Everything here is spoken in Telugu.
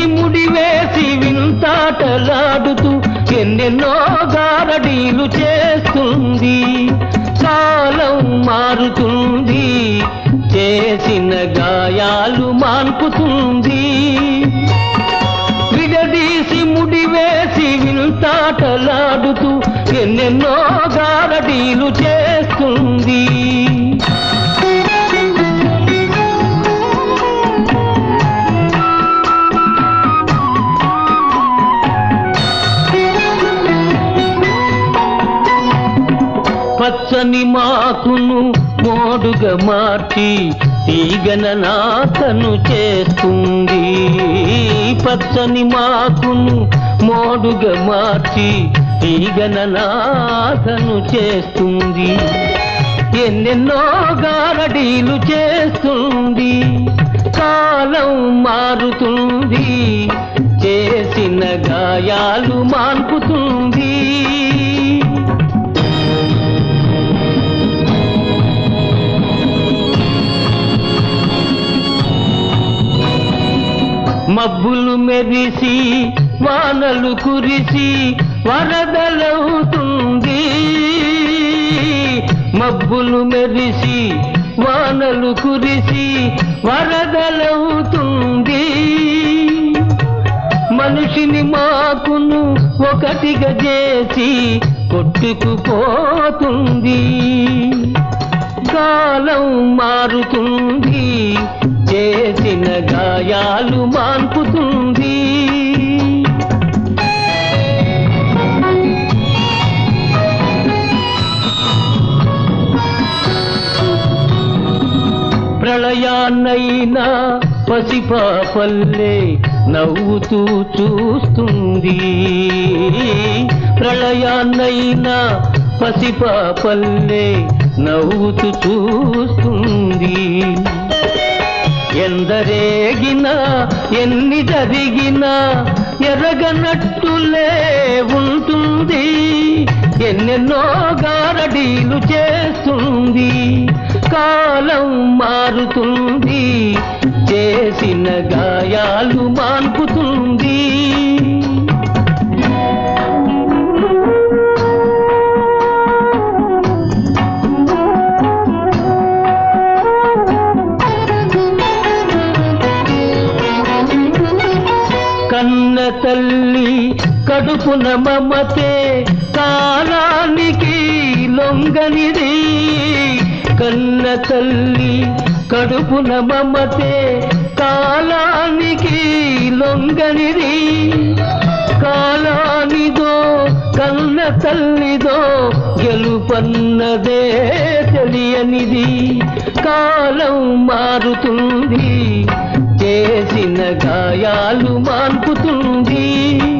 విడదీసి ముడివేసి వింతాటలాడుతూ ఎన్నెన్నో గారడీలు చేస్తుంది కాలం మారుతుంది చేసిన గాయాలు మాన్పుతుంది విడదీసి ముడివేసి వింతాటలాడుతూ ఎన్నెన్నో గారడీలు చేస్తుంది పచ్చని మాకును మోడుగా మార్చి తీగన నాతను చేస్తుంది పచ్చని మాకును మోడుగా మార్చి తీగన నాతను చేస్తుంది ఎన్నెన్నో గారడీలు చేస్తుంది కాలం మారుతుంది చేసిన గాయాలు మాన్పుతుంది మబ్బులు మెరిసి వానలు కురిసి వరదలవుతుంది మబ్బులు మెరిసి వానలు కురిసి వరదలవుతుంది మనిషిని మాకును ఒకటిగా చేసి కొట్టుకుపోతుంది కాలం మారుతుంది చేసిన గాయాలు మాన్పుతుంది ప్రళయాన్నైనా పసిపాపల్లే నవ్వుతూ చూస్తుంది ప్రళయాన్నైనా పసిపాపల్లే నవ్వుతూ చూస్తుంది ఎందరేగినా ఎన్ని జరిగినా ఎరగనట్టులే ఉంటుంది ఎన్నెన్నో గారడీలు చేస్తుంది కాలం మారుతుంది చేసిన గాయాలు మాన్పుతుంది కన్న తల్లి కడుపున మమతే కాలానికి లొంగనిది కన్న తల్లి కడుపున మమతే కాలానికి లొంగనిది కాలానిదో కన్న తల్లిదో గెలుపన్నదే తెలియనిది కాలం మారుతుంది చేసిన గాయాలు మాన్పుతుంది